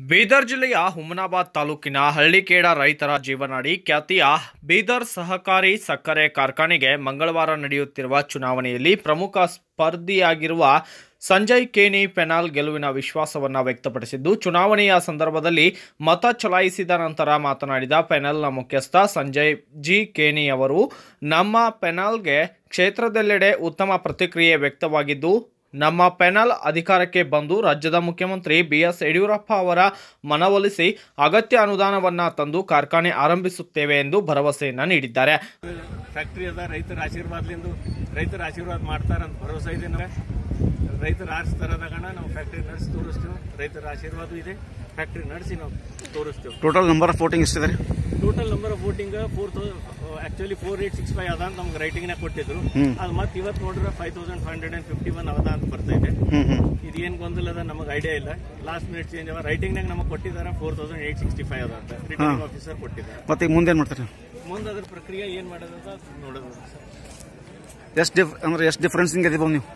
ಬೀದರ್ ಜಿಲ್ಲೆಯ ಹುಮನಾಬಾದ್ ತಾಲೂಕಿನ ಹಳ್ಳಿಕೇಡ ರೈತರ ಜೀವನಾಡಿ ಖ್ಯಾತಿಯ ಬೀದರ್ ಸಹಕಾರಿ ಸಕ್ಕರೆ ಕಾರ್ಖಾನೆಗೆ ಮಂಗಳವಾರ ನಡೆಯುತ್ತಿರುವ ಚುನಾವಣೆಯಲ್ಲಿ ಪ್ರಮುಖ ಸ್ಪರ್ಧಿಯಾಗಿರುವ ಸಂಜಯ್ ಕೇನಿ ಪೆನಾಲ್ ಗೆಲುವಿನ ವಿಶ್ವಾಸವನ್ನು ವ್ಯಕ್ತಪಡಿಸಿದ್ದು ಚುನಾವಣೆಯ ಸಂದರ್ಭದಲ್ಲಿ ಮತ ಚಲಾಯಿಸಿದ ನಂತರ ಮಾತನಾಡಿದ ಪೆನಲ್ನ ಮುಖ್ಯಸ್ಥ ಸಂಜಯ್ ಜಿ ಕೇನಿ ಅವರು ನಮ್ಮ ಪೆನಾಲ್ಗೆ ಕ್ಷೇತ್ರದೆಲ್ಲೆಡೆ ಉತ್ತಮ ಪ್ರತಿಕ್ರಿಯೆ ವ್ಯಕ್ತವಾಗಿದ್ದು ನಮ್ಮ ಪೆನಲ್ ಅಧಿಕಾರಕ್ಕೆ ಬಂದು ರಾಜ್ಯದ ಮುಖ್ಯಮಂತ್ರಿ ಬಿ ಎಸ್ ಯಡಿಯೂರಪ್ಪ ಅವರ ಮನವೊಲಿಸಿ ಅಗತ್ಯ ಅನುದಾನವನ್ನ ತಂದು ಕಾರ್ಖಾನೆ ಆರಂಭಿಸುತ್ತೇವೆ ಎಂದು ಭರವಸೆಯನ್ನ ನೀಡಿದ್ದಾರೆ ಫ್ಯಾಕ್ಟ್ರಿ ಅದ ರೈತರ ಆಶೀರ್ವಾದ್ಲಿಂದು ರೈತರ ಆಶೀರ್ವಾದ ಮಾಡ್ತಾರಂತ ಭರವಸೆ ಇದೆ ನಮಗೆ ರೈತರ ಆರಿಸ್ತಾರದಾಗಣ ನಾವು ಫ್ಯಾಕ್ಟ್ರಿ ನಡೆಸಿ ತೋರಿಸ್ತೀವಿ ರೈತರ ಆಶೀರ್ವಾದ ಇದೆ ಫ್ಯಾಕ್ಟ್ರಿ ನಡೆಸಿ ನಾವು ತೋರಿಸ್ತೀವಿ ಟೋಟಲ್ ನಂಬರ್ ಆಫ್ ವೋಟಿಂಗ್ ಎಷ್ಟಿದೆ ರೀ total number of voting four actually four eight six five ಅದ ಅಂತ ನಮ್ಗೆ ರೈಟಿಂಗ್ನಾಗ ಕೊಟ್ಟಿದ್ರು ಅದು ಮತ್ತೆ ಇವತ್ತು ನೋಡಿದ್ರೆ five thousand five hundred and fifty one ಅದ ಅಂತ ಬರ್ತಾ ಇದೆ ಹ್ಞೂ ಹ್ಞೂ ಇದು ಏನು ಗೊಂದಲ ಅದ ನಮಗೆ ಐಡಿಯಾ ಇಲ್ಲ ಲಾಸ್ಟ್ ಮಿನಿಟ್ ಚೇಂಜ್ ಅವ ರೈಟಿಂಗ್ನಾಗ ನಮಗೆ ಕೊಟ್ಟಿದ್ದಾರೆ four thousand eight sixty five ಅದ ಅಂತ ರಿಟರ್ನಿಂಗ್ ಆಫೀಸರ್ ಕೊಟ್ಟಿದ್ದಾರೆ ಮತ್ತೆ ಈಗ ಮುಂದೆ ಏನು ಮಾಡ್ತಾರೆ ಮುಂದೆ ಅದ್ರ ಪ್ರಕ್ರಿಯೆ ಏನು ಮಾಡೋದಂತ ನೋಡೋದು ಎಷ್ಟು ಡಿಫ್ ಅಂದ್ರೆ ಎಷ್ಟು ಡಿಫ್ರೆನ್ಸಿಂಗ್ ಇದೀವಿ ನೀವು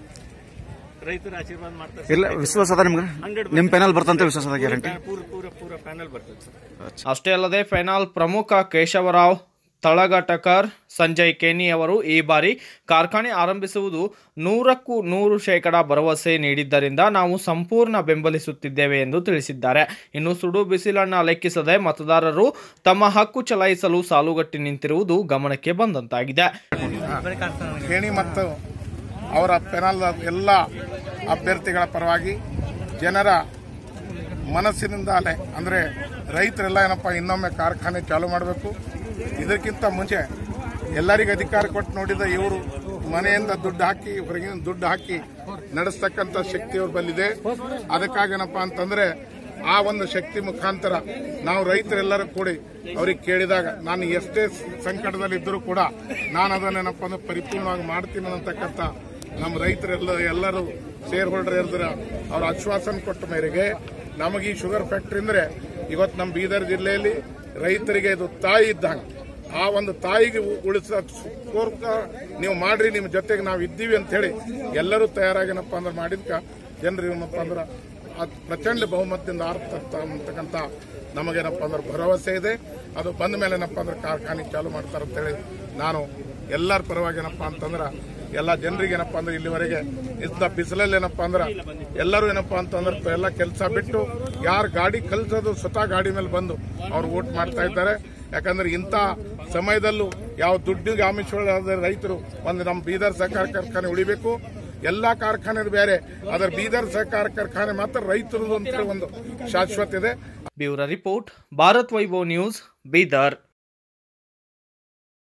ರೈತರ ಆಶೀರ್ವಾದ ಮಾಡ್ತಾರೆ ಇಲ್ಲ ವಿಶ್ವಾಸ ಅದ ನಿಮ್ಗೆ ನಿಮ್ಮ ಪೆನಲ್ ಬರ್ತಂತ ವಿಶ್ವಾಸ ಅದ ಗ್ಯಾರಂಟಿ ಪೂರ ಪೂರ ಪೂರ ಪ್ಯಾನಲ್ ಬರ್ತದೆ ಸರ್ ಅಷ್ಟೇ ಅಲ್ಲದೆ ಫೈನಲ್ ಪ್ರಮುಖ ಕೇಶವರಾವ್ ತಳಗಟಕರ್ ಸಂಜಯ್ ಕೇನಿ ಅವರು ಈ ಬಾರಿ ಕಾರ್ಖಾನೆ ಆರಂಭಿಸುವುದು ನೂರಕ್ಕೂ ನೂರು ಶೇಕಡ ಭರವಸೆ ನೀಡಿದ್ದರಿಂದ ನಾವು ಸಂಪೂರ್ಣ ಬೆಂಬಲಿಸುತ್ತಿದ್ದೇವೆ ಎಂದು ತಿಳಿಸಿದ್ದಾರೆ ಇನ್ನು ಸುಡು ಬಿಸಿಲನ್ನ ಲೆಕ್ಕಿಸದೆ ಮತದಾರರು ತಮ್ಮ ಹಕ್ಕು ಚಲಾಯಿಸಲು ಸಾಲುಗಟ್ಟಿ ನಿಂತಿರುವುದು ಗಮನಕ್ಕೆ ಬಂದಂತಾಗಿದೆ ಖೇಣಿ ಮತ್ತು ಅವರ ಪೆನಲ್ ಎಲ್ಲ ಅಭ್ಯರ್ಥಿಗಳ ಪರವಾಗಿ ಜನರ ಮನಸ್ಸಿನಿಂದಲೇ ಅಂದರೆ ರೈತರೆಲ್ಲ ಏನಪ್ಪ ಇನ್ನೊಮ್ಮೆ ಕಾರ್ಖಾನೆ ಚಾಲೂ ಮಾಡಬೇಕು ಇದಕ್ಕಿಂತ ಮುಂಚೆ ಎಲ್ಲರಿಗೂ ಅಧಿಕಾರ ಕೊಟ್ಟು ನೋಡಿದ ಇವರು ಮನೆಯಿಂದ ದುಡ್ಡು ಹಾಕಿ ಹೊರಗಿನ ದುಡ್ಡು ಹಾಕಿ ನಡೆಸ್ತಕ್ಕಂಥ ಶಕ್ತಿ ಅವ್ರ ಬಲ್ಲಿದೆ ಅದಕ್ಕಾಗೇನಪ್ಪ ಅಂತಂದ್ರೆ ಆ ಒಂದು ಶಕ್ತಿ ಮುಖಾಂತರ ನಾವು ರೈತರೆಲ್ಲರೂ ಕೂಡಿ ಅವ್ರಿಗೆ ಕೇಳಿದಾಗ ನಾನು ಎಷ್ಟೇ ಸಂಕಟದಲ್ಲಿದ್ದರೂ ಕೂಡ ನಾನು ಅದನ್ನೇನಪ್ಪ ಅಂದ್ರೆ ಪರಿಪೂರ್ಣವಾಗಿ ಮಾಡ್ತೀನಿ ಅನ್ನತಕ್ಕಂಥ ನಮ್ಮ ರೈತರೆಲ್ಲ ಎಲ್ಲರೂ ಶೇರ್ ಹೋಲ್ಡರ್ ಇರ್ದ್ರ ಅವ್ರ ಆಶ್ವಾಸನೆ ಕೊಟ್ಟ ಮೇರೆಗೆ ನಮಗೆ ಈ ಶುಗರ್ ಫ್ಯಾಕ್ಟ್ರಿ ಅಂದ್ರೆ ಇವತ್ತು ನಮ್ಮ ಬೀದರ್ ಜಿಲ್ಲೆಯಲ್ಲಿ ರೈತರಿಗೆ ಇದು ತಾಯಿ ಇದ್ದಂಗೆ ಆ ಒಂದು ತಾಯಿಗೆ ಉಳಿಸ ಕೋರ್ಕ ನೀವು ಮಾಡ್ರಿ ನಿಮ್ಮ ಜೊತೆಗೆ ನಾವು ಇದ್ದೀವಿ ಅಂತ ಹೇಳಿ ಎಲ್ಲರೂ ತಯಾರಾಗೇನಪ್ಪ ಅಂದ್ರೆ ಮಾಡಿದ್ಕ ಜನರು ಏನಪ್ಪ ಅಂದ್ರೆ ಅದ್ ಪ್ರಚಂಡ ಬಹುಮತದಿಂದ ಆರ್ತಕ್ಕ ಅಂತಕ್ಕಂಥ ನಮಗೇನಪ್ಪ ಅಂದ್ರೆ ಭರವಸೆ ಇದೆ ಅದು ಬಂದ ಮೇಲೆ ಏನಪ್ಪ ಅಂದ್ರೆ ಕಾರ್ಖಾನೆ ಚಾಲು ಮಾಡ್ತಾರೆ ಅಂತೇಳಿ ನಾನು ಎಲ್ಲರ ಪರವಾಗಿ ಏನಪ್ಪ ಅಂತಂದ್ರೆ ಎಲ್ಲ ಜನರಿಗೆ ಏನಪ್ಪ ಅಂದ್ರೆ ಇಲ್ಲಿವರೆಗೆ ಇಂಥ ಬಿಸಿಲಲ್ಲಿ ಏನಪ್ಪ ಅಂದ್ರೆ ಎಲ್ಲರೂ ಏನಪ್ಪ ಅಂತಂದ್ರೆ ಎಲ್ಲ ಕೆಲಸ ಬಿಟ್ಟು ಯಾರು ಗಾಡಿ ಕಲ್ಸೋದು ಸ್ವತಃ ಗಾಡಿ ಮೇಲೆ ಬಂದು ಅವ್ರು ವೋಟ್ ಮಾಡ್ತಾ ಇದ್ದಾರೆ ಯಾಕಂದ್ರೆ ಇಂಥ ಸಮಯದಲ್ಲೂ ಯಾವ ದುಡ್ಡಿಗೆ ಆಮಿಷವಾದ ರೈತರು ಒಂದು ನಮ್ಮ ಬೀದರ್ ಸಹಕಾರ ಕಾರ್ಖಾನೆ ಉಳಿಬೇಕು ಎಲ್ಲಾ ಕಾರ್ಖಾನೆ ಬೇರೆ ಅದರ ಬೀದರ್ ಸಹಕಾರ ಕಾರ್ಖಾನೆ ಮಾತ್ರ ರೈತರದು ಅಂತ ಒಂದು ಶಾಶ್ವತ ಇದೆ bureau report Bharat Vaibhav news Bidar